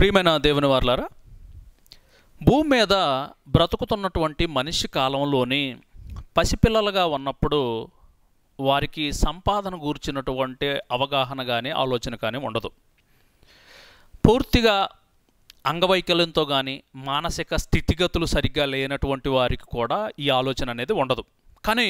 ప్రియమైన దేవుని వార్లారా భూమి మీద బ్రతుకుతున్నటువంటి మనిషి కాలంలోని పసిపిల్లలుగా ఉన్నప్పుడు వారికి సంపాదన గూర్చినటువంటి అవగాహన కానీ ఆలోచన కానీ ఉండదు పూర్తిగా అంగవైకల్యంతో కానీ మానసిక స్థితిగతులు సరిగ్గా లేనటువంటి వారికి కూడా ఈ ఆలోచన అనేది ఉండదు కానీ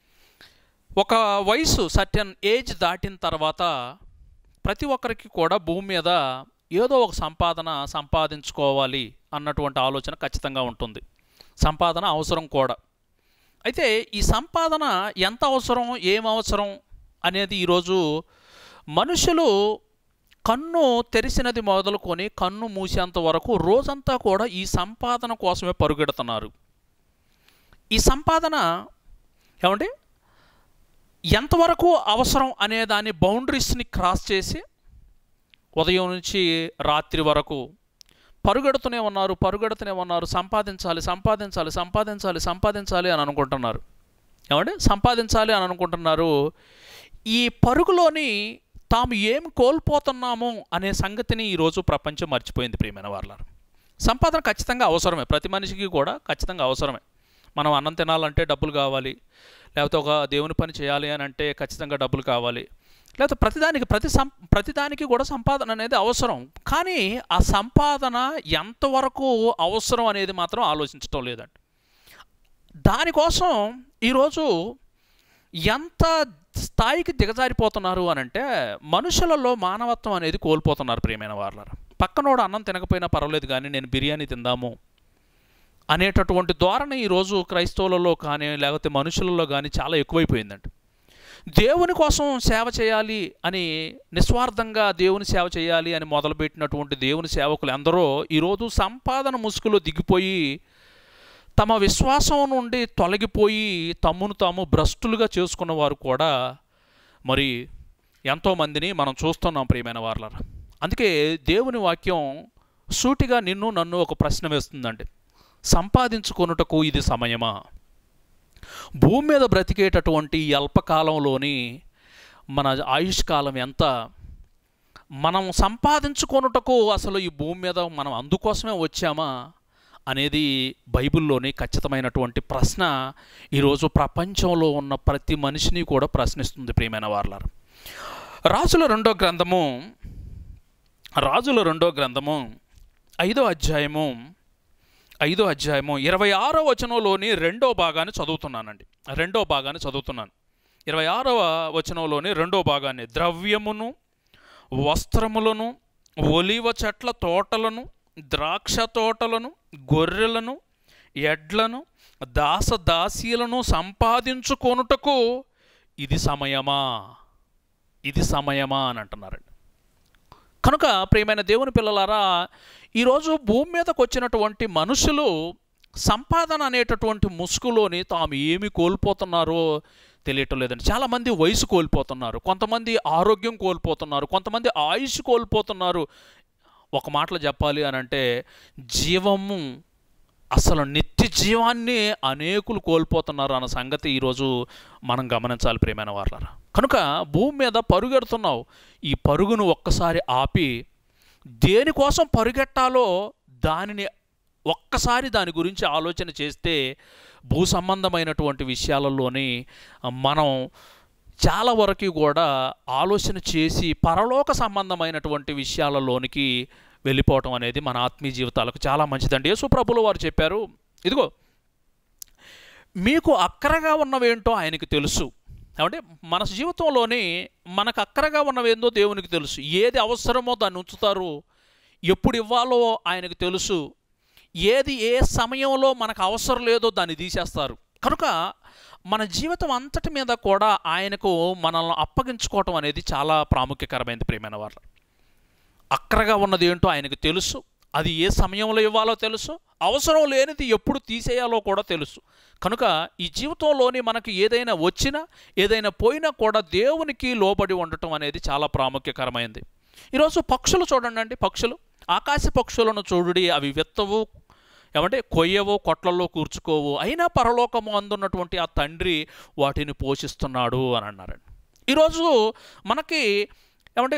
ఒక వయసు సర్టన్ ఏజ్ దాటిన తర్వాత ప్రతి ఒక్కరికి కూడా భూమి మీద ఏదో ఒక సంపాదన సంపాదించుకోవాలి అన్నటువంటి ఆలోచన ఖచ్చితంగా ఉంటుంది సంపాదన అవసరం కూడా అయితే ఈ సంపాదన ఎంత అవసరం ఏం అవసరం అనేది ఈరోజు మనుషులు కన్ను తెరిసినది మొదలుకొని కన్ను మూసేంత వరకు రోజంతా కూడా ఈ సంపాదన కోసమే పరుగెడుతున్నారు ఈ సంపాదన ఏమండి ఎంతవరకు అవసరం అనే దాని బౌండరీస్ని క్రాస్ చేసి ఉదయం నుంచి రాత్రి వరకు పరుగెడుతూనే ఉన్నారు పరుగెడుతూనే ఉన్నారు సంపాదించాలి సంపాదించాలి సంపాదించాలి సంపాదించాలి అని అనుకుంటున్నారు ఏమండి సంపాదించాలి అని అనుకుంటున్నారు ఈ పరుగులోని తాము ఏం కోల్పోతున్నాము అనే సంగతిని ఈరోజు ప్రపంచం మర్చిపోయింది ప్రియమైన వాళ్ళ సంపాదన ఖచ్చితంగా అవసరమే ప్రతి మనిషికి కూడా ఖచ్చితంగా అవసరమే మనం అన్నం తినాలంటే డబ్బులు కావాలి లేకపోతే ఒక దేవుని పని చేయాలి అని అంటే ఖచ్చితంగా డబ్బులు కావాలి లేకపోతే ప్రతిదానికి ప్రతి సం ప్రతిదానికి కూడా సంపాదన అనేది అవసరం కానీ ఆ సంపాదన ఎంతవరకు అవసరం అనేది మాత్రం ఆలోచించడం లేదండి దానికోసం ఈరోజు ఎంత స్థాయికి దిగజారిపోతున్నారు అని అంటే మనుషులలో మానవత్వం అనేది కోల్పోతున్నారు ప్రియమైన వాళ్ళ పక్కనోడు అన్నం తినకపోయినా పర్వాలేదు కానీ నేను బిర్యానీ తిందాము అనేటటువంటి ధోరణి ఈరోజు క్రైస్తవులలో కానీ లేకపోతే మనుషులలో కానీ చాలా ఎక్కువైపోయిందండి దేవుని కోసం సేవ చేయాలి అని నిస్వార్థంగా దేవుని సేవ చేయాలి అని మొదలుపెట్టినటువంటి దేవుని సేవకులు ఎందరో ఈరోజు సంపాదన ముసుగులో దిగిపోయి తమ విశ్వాసం నుండి తొలగిపోయి తమ్మును తాము భ్రష్టులుగా చేసుకున్న వారు కూడా మరి ఎంతోమందిని మనం చూస్తున్నాం ప్రియమైన వార్ల అందుకే దేవుని వాక్యం సూటిగా నిన్ను నన్ను ఒక ప్రశ్న వేస్తుందండి సంపాదించుకొనుటకు ఇది సమయమా భూమి మీద బ్రతికేటటువంటి ఈ అల్పకాలంలోని మన ఆయుష్కాలం ఎంత మనం సంపాదించుకొనుటకు అసలు ఈ భూమి మీద మనం అందుకోసమే వచ్చామా అనేది బైబిల్లోని ఖచ్చితమైనటువంటి ప్రశ్న ఈరోజు ప్రపంచంలో ఉన్న ప్రతి మనిషిని కూడా ప్రశ్నిస్తుంది ప్రియమైన వార్లారు రాజుల రెండో గ్రంథము రాజుల రెండో గ్రంథము ఐదో అధ్యాయము ఐదో అధ్యాయము ఇరవై ఆరో వచనంలోని రెండో భాగాన్ని చదువుతున్నానండి రెండో భాగాన్ని చదువుతున్నాను ఇరవై ఆరవ వచనంలోని రెండో భాగాన్ని ద్రవ్యమును వస్త్రములను ఒలివ చెట్ల తోటలను ద్రాక్ష తోటలను గొర్రెలను ఎడ్లను దాస దాసీలను సంపాదించుకొనుటకు ఇది సమయమా ఇది సమయమా అని అంటున్నారండి కనుక ప్రియమైన దేవుని పిల్లలారా ఈరోజు భూమి మీదకి వచ్చినటువంటి మనుషులు సంపాదన అనేటటువంటి ముసుగులోని తాము ఏమి కోల్పోతున్నారో తెలియటం లేదండి చాలామంది వయసు కోల్పోతున్నారు కొంతమంది ఆరోగ్యం కోల్పోతున్నారు కొంతమంది ఆయుష్ కోల్పోతున్నారు ఒక మాటలో చెప్పాలి అని అంటే జీవము అసలు నిత్య జీవాన్ని అనేకులు కోల్పోతున్నారు అన్న సంగతి ఈరోజు మనం గమనించాలి ప్రియమైన వాళ్ళరా కనుక భూమి మీద పరుగెడుతున్నావు ఈ పరుగును ఒక్కసారి ఆపి దేనికోసం పరుగెట్టాలో దానిని ఒక్కసారి దాని గురించి ఆలోచన చేస్తే భూ సంబంధమైనటువంటి విషయాలలోని మనం చాలా వరకు కూడా ఆలోచన చేసి పరలోక సంబంధమైనటువంటి విషయాలలోనికి వెళ్ళిపోవటం అనేది మన ఆత్మీయ జీవితాలకు చాలా మంచిదండి యేసు ప్రభులు వారు చెప్పారు ఇదిగో మీకు అక్కరగా ఉన్నవేంటో ఆయనకి తెలుసు ఏమంటే మన జీవితంలోని మనకు అక్కరగా ఉన్నవేందో దేవునికి తెలుసు ఏది అవసరమో దాన్ని ఉంచుతారు ఎప్పుడు ఇవ్వాలో ఆయనకు తెలుసు ఏది ఏ సమయంలో మనకు అవసరం లేదో దాన్ని తీసేస్తారు కనుక మన జీవితం అంతటి మీద కూడా ఆయనకు మనల్ని అప్పగించుకోవటం అనేది చాలా ప్రాముఖ్యకరమైనది ప్రియమైన వాళ్ళు అక్కరగా ఉన్నది ఏంటో ఆయనకు తెలుసు అది ఏ సమయంలో ఇవ్వాలో తెలుసు అవసరం లేనిది ఎప్పుడు తీసేయాలో కూడా తెలుసు కనుక ఈ జీవితంలోని మనకి ఏదైనా వచ్చినా ఏదైనా పోయినా కూడా దేవునికి లోబడి ఉండటం అనేది చాలా ప్రాముఖ్యకరమైనది ఈరోజు పక్షులు చూడండి అండి పక్షులు ఆకాశ పక్షులను చూడుడి అవి విత్తవు ఏమంటే కొయ్యవు కొట్లలో కూర్చుకోవు అయినా పరలోకము అందున్నటువంటి ఆ తండ్రి వాటిని పోషిస్తున్నాడు అని అన్నారండి ఈరోజు మనకి ఏమంటే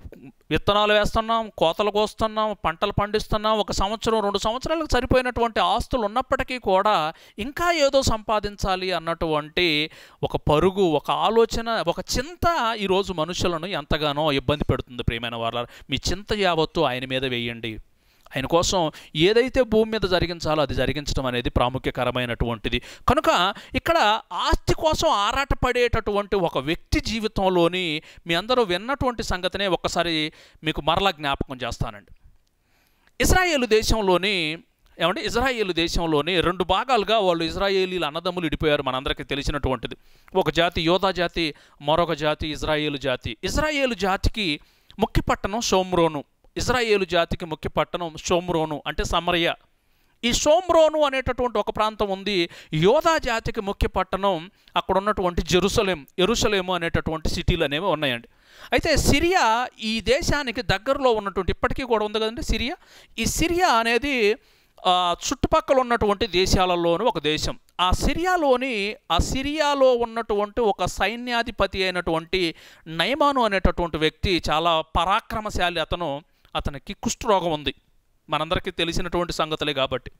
విత్తనాలు వేస్తున్నాం కోతలు కోస్తున్నాం పంటలు పండిస్తున్నాం ఒక సంవత్సరం రెండు సంవత్సరాలకు సరిపోయినటువంటి ఆస్తులు ఉన్నప్పటికీ కూడా ఇంకా ఏదో సంపాదించాలి అన్నటువంటి ఒక పరుగు ఒక ఆలోచన ఒక చింత ఈరోజు మనుషులను ఎంతగానో ఇబ్బంది పెడుతుంది ప్రియమైన వాళ్ళ మీ చింత యావత్తు ఆయన మీద వేయండి ఆయన కోసం ఏదైతే భూమి మీద జరిగించాలో అది జరిగించడం అనేది ప్రాముఖ్యకరమైనటువంటిది కనుక ఇక్కడ ఆస్తి కోసం ఆరాటపడేటటువంటి ఒక వ్యక్తి జీవితంలోని మీ అందరూ విన్నటువంటి సంగతినే ఒక్కసారి మీకు మరలా జ్ఞాపకం చేస్తానండి ఇజ్రాయేలు దేశంలోని ఏమంటే ఇజ్రాయేలు దేశంలోని రెండు భాగాలుగా వాళ్ళు ఇజ్రాయేలీల అన్నదమ్ములు ఇడిపోయారు మనందరికీ తెలిసినటువంటిది ఒక జాతి యోధా జాతి మరొక జాతి ఇజ్రాయేలు జాతి ఇజ్రాయేలు జాతికి ముఖ్య పట్టణం షోమ్రోను ఇజ్రాయేలు జాతికి ముఖ్య పట్టణం షోమ్రోను అంటే సమరయ ఈ షోమ్రోను అనేటటువంటి ఒక ప్రాంతం ఉంది యోధా జాతికి ముఖ్య పట్టణం అక్కడ ఉన్నటువంటి జెరూసలేం ఎరుసలేము అనేటటువంటి సిటీలు అనేవి ఉన్నాయండి అయితే సిరియా ఈ దేశానికి దగ్గరలో ఉన్నటువంటి ఇప్పటికీ కూడా ఉంది కదండి సిరియా ఈ సిరియా అనేది ఆ, చుట్టుపక్కల ఉన్నటువంటి దేశాలలోని ఒక దేశం ఆ సిరియాలోని ఆ సిరియాలో ఉన్నటువంటి ఒక సైన్యాధిపతి అయినటువంటి నయమాను అనేటటువంటి వ్యక్తి చాలా పరాక్రమశాలి అతను అతనికి కుష్ఠరోగం ఉంది మనందరికీ తెలిసినటువంటి సంగతులే కాబట్టి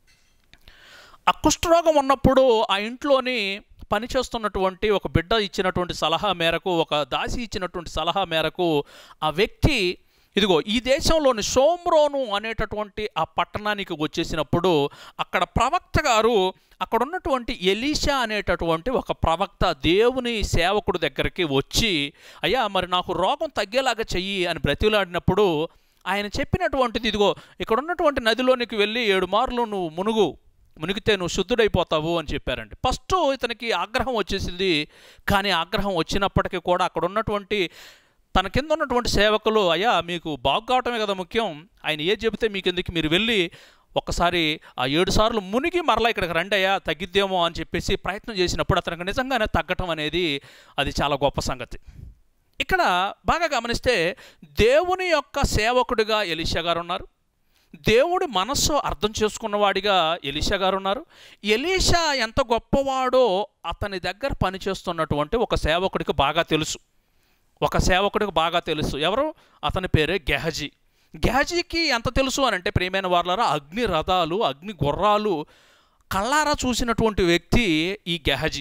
ఆ కుష్ఠరోగం ఉన్నప్పుడు ఆ ఇంట్లోని పనిచేస్తున్నటువంటి ఒక బిడ్డ ఇచ్చినటువంటి సలహా మేరకు ఒక దాసి ఇచ్చినటువంటి సలహా మేరకు ఆ వ్యక్తి ఇదిగో ఈ దేశంలోని సోమ్రోను అనేటటువంటి ఆ పట్టణానికి వచ్చేసినప్పుడు అక్కడ ప్రవక్త గారు అక్కడ ఉన్నటువంటి ఎలీషా అనేటటువంటి ఒక ప్రవక్త దేవుని సేవకుడి దగ్గరికి వచ్చి అయ్యా మరి నాకు రోగం తగ్గేలాగా చెయ్యి అని బ్రతిలాడినప్పుడు ఆయన చెప్పినటువంటిది ఇదిగో ఇక్కడ ఉన్నటువంటి నదిలోనికి వెళ్ళి ఏడు మార్లు నువ్వు మునుగు మునిగితే నువ్వు శుద్ధుడైపోతావు అని చెప్పారండి ఫస్ట్ ఇతనికి ఆగ్రహం వచ్చేసింది కానీ ఆగ్రహం వచ్చినప్పటికీ కూడా అక్కడ ఉన్నటువంటి తన కింద ఉన్నటువంటి సేవకులు అయ్యా మీకు బాగు కావటమే కదా ముఖ్యం ఆయన ఏది చెబితే మీకు ఎందుకు మీరు వెళ్ళి ఒక్కసారి ఆ ఏడు సార్లు మునిగి మరలా ఇక్కడికి రండి అయ్యా తగ్గిద్దేమో అని చెప్పేసి ప్రయత్నం చేసినప్పుడు అతనికి నిజంగానే తగ్గటం అనేది అది చాలా గొప్ప సంగతి ఇక్కడ బాగా గమనిస్తే దేవుని యొక్క సేవకుడిగా ఎలీషా గారు ఉన్నారు దేవుడి మనస్సు అర్థం చేసుకున్నవాడిగా ఎలీషా గారు ఉన్నారు ఎలీషా ఎంత గొప్పవాడో అతని దగ్గర పనిచేస్తున్నటువంటి ఒక సేవకుడికి బాగా తెలుసు ఒక సేవకుడికి బాగా తెలుసు ఎవరు అతని పేరే గెహజీ గెహజీకి ఎంత తెలుసు అని అంటే ప్రియమైన వాళ్ళారా అగ్ని రథాలు అగ్ని గుర్రాలు కళ్ళారా చూసినటువంటి వ్యక్తి ఈ గెహజీ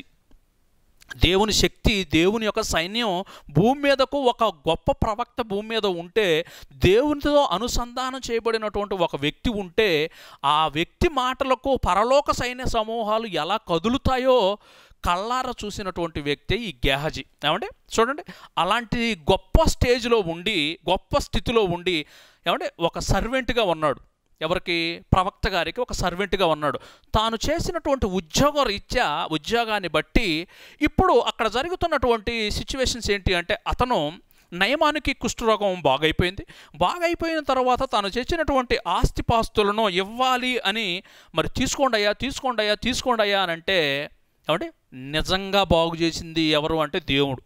దేవుని శక్తి దేవుని యొక్క సైన్యం భూమి మీదకు ఒక గొప్ప ప్రవక్త భూమి మీద ఉంటే దేవునితో అనుసంధానం చేయబడినటువంటి ఒక వ్యక్తి ఉంటే ఆ వ్యక్తి మాటలకు పరలోక సైన్య సమూహాలు ఎలా కదులుతాయో కళ్ళార చూసినటువంటి వ్యక్తి ఈ గేహజీ ఏమంటే చూడండి అలాంటి గొప్ప స్టేజ్లో ఉండి గొప్ప స్థితిలో ఉండి ఏమంటే ఒక సర్వెంట్గా ఉన్నాడు ఎవరికి ప్రవక్త గారికి ఒక సర్వెంట్గా ఉన్నాడు తాను చేసినటువంటి ఉద్యోగ రీత్యా ఉద్యోగాన్ని బట్టి ఇప్పుడు అక్కడ జరుగుతున్నటువంటి సిచ్యువేషన్స్ ఏంటి అంటే అతను నయమానికి కుష్ఠరోగం బాగైపోయింది బాగైపోయిన తర్వాత తాను చేసినటువంటి ఆస్తిపాస్తులను ఇవ్వాలి అని మరి తీసుకోండి అయ్యా తీసుకోండి అయ్యా తీసుకోండి అయ్యా అని అంటే ఏమంటే నిజంగా బాగు చేసింది ఎవరు అంటే దేవుడు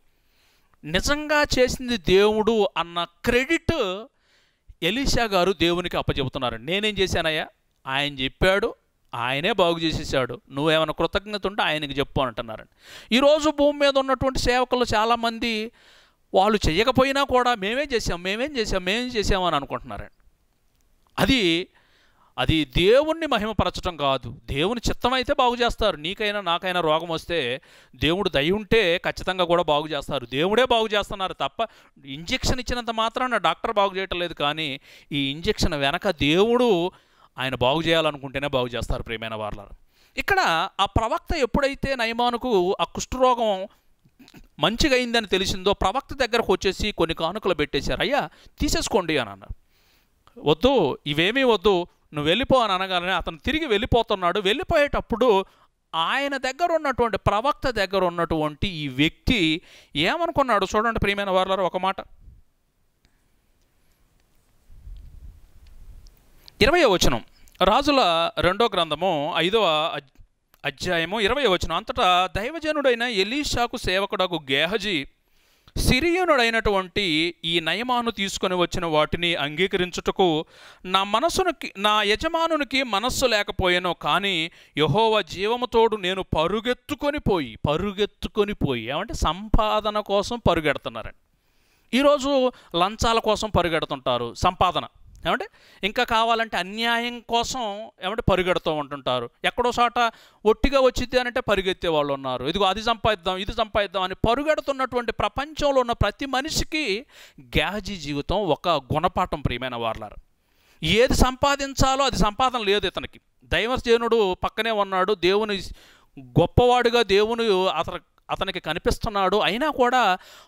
నిజంగా చేసింది దేవుడు అన్న క్రెడిట్ ఎలీషా గారు దేవునికి అప్పచెబుతున్నారు నేనేం చేశానయ్యా ఆయన చెప్పాడు ఆయనే బాగు చేసేసాడు నువ్వేమైనా కృతజ్ఞత ఉంటే ఆయనకి చెప్పు అంటున్నారండి ఈరోజు భూమి మీద ఉన్నటువంటి సేవకులు చాలామంది వాళ్ళు చేయకపోయినా కూడా మేమేం చేసాం మేమేం చేసాం మేమేం చేసామని అనుకుంటున్నారండి అది అది దేవుణ్ణి మహిమపరచడం కాదు దేవుని చిత్తం అయితే బాగు చేస్తారు నీకైనా నాకైనా రోగం వస్తే దేవుడు దయ ఉంటే ఖచ్చితంగా కూడా బాగు చేస్తారు దేవుడే బాగు చేస్తున్నారు తప్ప ఇంజెక్షన్ ఇచ్చినంత మాత్రాన డాక్టర్ బాగు చేయటం లేదు కానీ ఈ ఇంజెక్షన్ వెనక దేవుడు ఆయన బాగు చేయాలనుకుంటేనే బాగు చేస్తారు ప్రియమైన వాళ్ళ ఇక్కడ ఆ ప్రవక్త ఎప్పుడైతే నయమానుకు ఆ కుష్ఠరోగం మంచిగా అయిందని తెలిసిందో ప్రవక్త దగ్గరకు వచ్చేసి కొన్ని కానుకలు పెట్టేశారు అయ్యా తీసేసుకోండి అని అన్నారు వద్దు ఇవేమీ వద్దు నువ్వు వెళ్ళిపో అని అనగానే అతను తిరిగి వెళ్ళిపోతున్నాడు వెళ్ళిపోయేటప్పుడు ఆయన దగ్గర ఉన్నటువంటి ప్రవక్త దగ్గర ఉన్నటువంటి ఈ వ్యక్తి ఏమనుకున్నాడు చూడండి ప్రియమైన వారు ఒక మాట ఇరవై వచనం రాజుల రెండో గ్రంథము ఐదవ అద్- అధ్యాయము ఇరవై వచనం అంతటా దైవజనుడైన ఎలీషాకు సేవకుడకు గేహజీ సిరియనుడైనటువంటి ఈ నయమాను తీసుకొని వచ్చిన వాటిని అంగీకరించుటకు నా మనసునికి నా యజమానునికి మనస్సు లేకపోయాను కానీ యహోవ జీవముతోడు నేను పరుగెత్తుకొని పోయి పరుగెత్తుకొని పోయి ఏమంటే సంపాదన కోసం పరుగెడుతున్నారండి ఈరోజు లంచాల కోసం పరిగెడుతుంటారు సంపాదన ఏమంటే ఇంకా కావాలంటే అన్యాయం కోసం ఏమంటే పరిగెడుతూ ఉంటుంటారు ఎక్కడో చోట ఒట్టిగా వచ్చింది అని అంటే పరిగెత్తే వాళ్ళు ఉన్నారు ఇదిగో అది సంపాదిద్దాం ఇది సంపాదిద్దాం అని పరుగెడుతున్నటువంటి ప్రపంచంలో ఉన్న ప్రతి మనిషికి గ్యాజీ జీవితం ఒక గుణపాఠం ప్రియమైన వార్లారు ఏది సంపాదించాలో అది సంపాదన లేదు ఇతనికి దైవజనుడు పక్కనే ఉన్నాడు దేవుని గొప్పవాడుగా దేవుని అతను అతనికి కనిపిస్తున్నాడు అయినా కూడా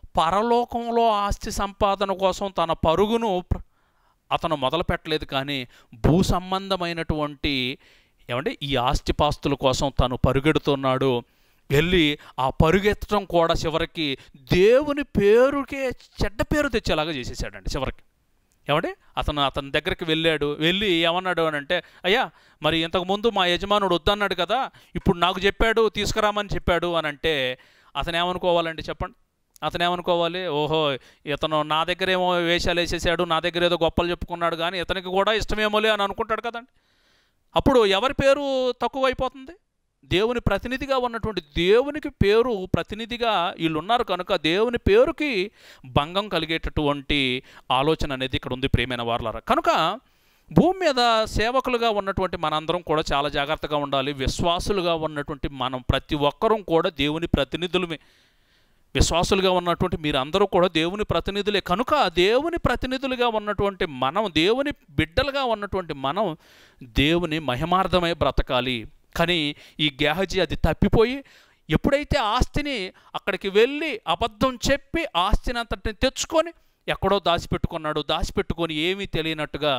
పరలోకంలో ఆస్తి సంపాదన కోసం తన పరుగును ప్ర- అతను మొదలు పెట్టలేదు కానీ భూ సంబంధమైనటువంటి ఏమంటే ఈ ఆస్తిపాస్తుల కోసం తను పరుగెడుతున్నాడు వెళ్ళి ఆ పరుగెత్తడం కూడా చివరికి దేవుని పేరుకే చెడ్డ పేరు తెచ్చేలాగా చేసేసాడండి చివరికి ఏమంటే అతను అతని దగ్గరికి వెళ్ళాడు వెళ్ళి ఏమన్నాడు అని అంటే అయ్యా మరి ఇంతకుముందు మా యజమానుడు వద్దన్నాడు కదా ఇప్పుడు నాకు చెప్పాడు తీసుకురామని చెప్పాడు అని అంటే అతను ఏమనుకోవాలండి చెప్పండి అతను ఏమనుకోవాలి ఓహో ఇతను నా దగ్గర ఏమో వేషాలు వేసేసాడు నా దగ్గర ఏదో గొప్పలు చెప్పుకున్నాడు కానీ ఇతనికి కూడా ఇష్టమేమోలే అని అనుకుంటాడు కదండి అప్పుడు ఎవరి పేరు తక్కువ అయిపోతుంది దేవుని ప్రతినిధిగా ఉన్నటువంటి దేవునికి పేరు ప్రతినిధిగా వీళ్ళు ఉన్నారు కనుక దేవుని పేరుకి భంగం కలిగేటటువంటి ఆలోచన అనేది ఇక్కడ ఉంది ప్రియమైన వార్లారా కనుక భూమి మీద సేవకులుగా ఉన్నటువంటి మనందరం కూడా చాలా జాగ్రత్తగా ఉండాలి విశ్వాసులుగా ఉన్నటువంటి మనం ప్రతి ఒక్కరూ కూడా దేవుని ప్రతినిధులమే విశ్వాసులుగా ఉన్నటువంటి మీరందరూ కూడా దేవుని ప్రతినిధులే కనుక దేవుని ప్రతినిధులుగా ఉన్నటువంటి మనం దేవుని బిడ్డలుగా ఉన్నటువంటి మనం దేవుని మహిమార్థమై బ్రతకాలి కానీ ఈ గేహజీ అది తప్పిపోయి ఎప్పుడైతే ఆస్తిని అక్కడికి వెళ్ళి అబద్ధం చెప్పి ఆస్తిని అంతటిని తెచ్చుకొని ఎక్కడో దాచిపెట్టుకున్నాడు దాచిపెట్టుకొని ఏమీ తెలియనట్టుగా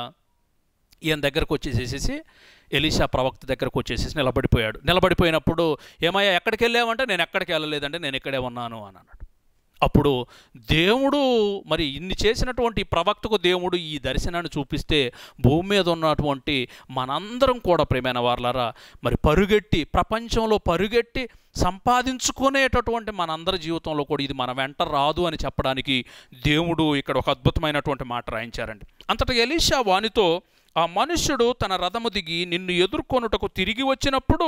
ఈయన దగ్గరకు వచ్చేసేసి ఎలీషా ప్రవక్త దగ్గరకు వచ్చేసేసి నిలబడిపోయాడు నిలబడిపోయినప్పుడు ఏమయ్యా ఎక్కడికి వెళ్ళావంటే నేను ఎక్కడికి వెళ్ళలేదంటే నేను ఇక్కడే ఉన్నాను అని అన్నాడు అప్పుడు దేవుడు మరి ఇన్ని చేసినటువంటి ఈ ప్రవక్తకు దేవుడు ఈ దర్శనాన్ని చూపిస్తే భూమి మీద ఉన్నటువంటి మనందరం కూడా ప్రేమైన వార్లారా మరి పరుగెట్టి ప్రపంచంలో పరుగెట్టి సంపాదించుకునేటటువంటి మనందరి జీవితంలో కూడా ఇది మన వెంట రాదు అని చెప్పడానికి దేవుడు ఇక్కడ ఒక అద్భుతమైనటువంటి మాట రాయించారండి అంతటా ఎలీషా వానితో ఆ మనుష్యుడు తన రథము దిగి నిన్ను ఎదుర్కొనుటకు తిరిగి వచ్చినప్పుడు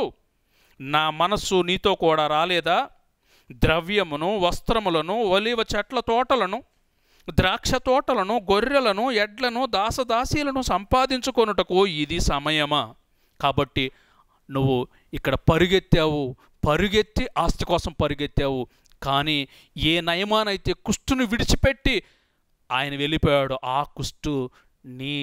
నా మనస్సు నీతో కూడా రాలేదా ద్రవ్యమును వస్త్రములను ఒలివ చెట్ల తోటలను ద్రాక్ష తోటలను గొర్రెలను ఎడ్లను దాసదాసీలను సంపాదించుకొనుటకు ఇది సమయమా కాబట్టి నువ్వు ఇక్కడ పరుగెత్తావు పరుగెత్తి ఆస్తి కోసం పరుగెత్తావు కానీ ఏ నయమానైతే కుష్టును విడిచిపెట్టి ఆయన వెళ్ళిపోయాడు ఆ కుష్టు నీ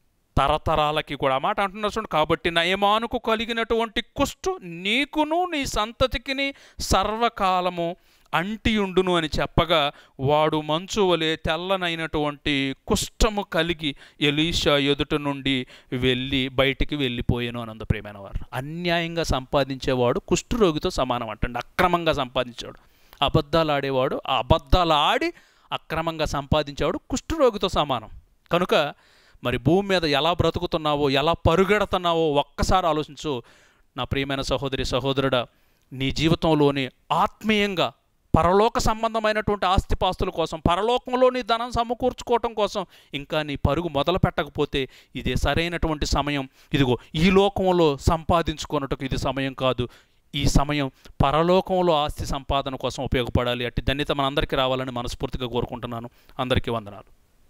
తరతరాలకి కూడా ఆ మాట అంటున్నారు చూడండి కాబట్టి నయమానుకు కలిగినటువంటి కుష్టు నీకును నీ సంతతికిని సర్వకాలము అంటియుండును అని చెప్పగా వాడు మంచు వలె తెల్లనైనటువంటి కుష్టము కలిగి ఎలీషా ఎదుట నుండి వెళ్ళి బయటికి వెళ్ళిపోయాను అనంద ప్రేమైన వారు అన్యాయంగా సంపాదించేవాడు కుష్ఠరోగితో సమానం అంటండి అక్రమంగా సంపాదించాడు అబద్ధాలు ఆడేవాడు ఆ అబద్ధాలు ఆడి అక్రమంగా సంపాదించేవాడు కుష్ఠరోగితో సమానం కనుక మరి భూమి మీద ఎలా బ్రతుకుతున్నావో ఎలా పరుగెడుతున్నావో ఒక్కసారి ఆలోచించు నా ప్రియమైన సహోదరి సహోదరుడా నీ జీవితంలోని ఆత్మీయంగా పరలోక సంబంధమైనటువంటి ఆస్తిపాస్తుల కోసం పరలోకంలో నీ ధనం సమకూర్చుకోవటం కోసం ఇంకా నీ పరుగు మొదలు పెట్టకపోతే ఇదే సరైనటువంటి సమయం ఇదిగో ఈ లోకంలో సంపాదించుకున్నట్టుకు ఇది సమయం కాదు ఈ సమయం పరలోకంలో ఆస్తి సంపాదన కోసం ఉపయోగపడాలి అట్టి ధన్యత మనందరికీ రావాలని మనస్ఫూర్తిగా కోరుకుంటున్నాను అందరికీ వందనాలు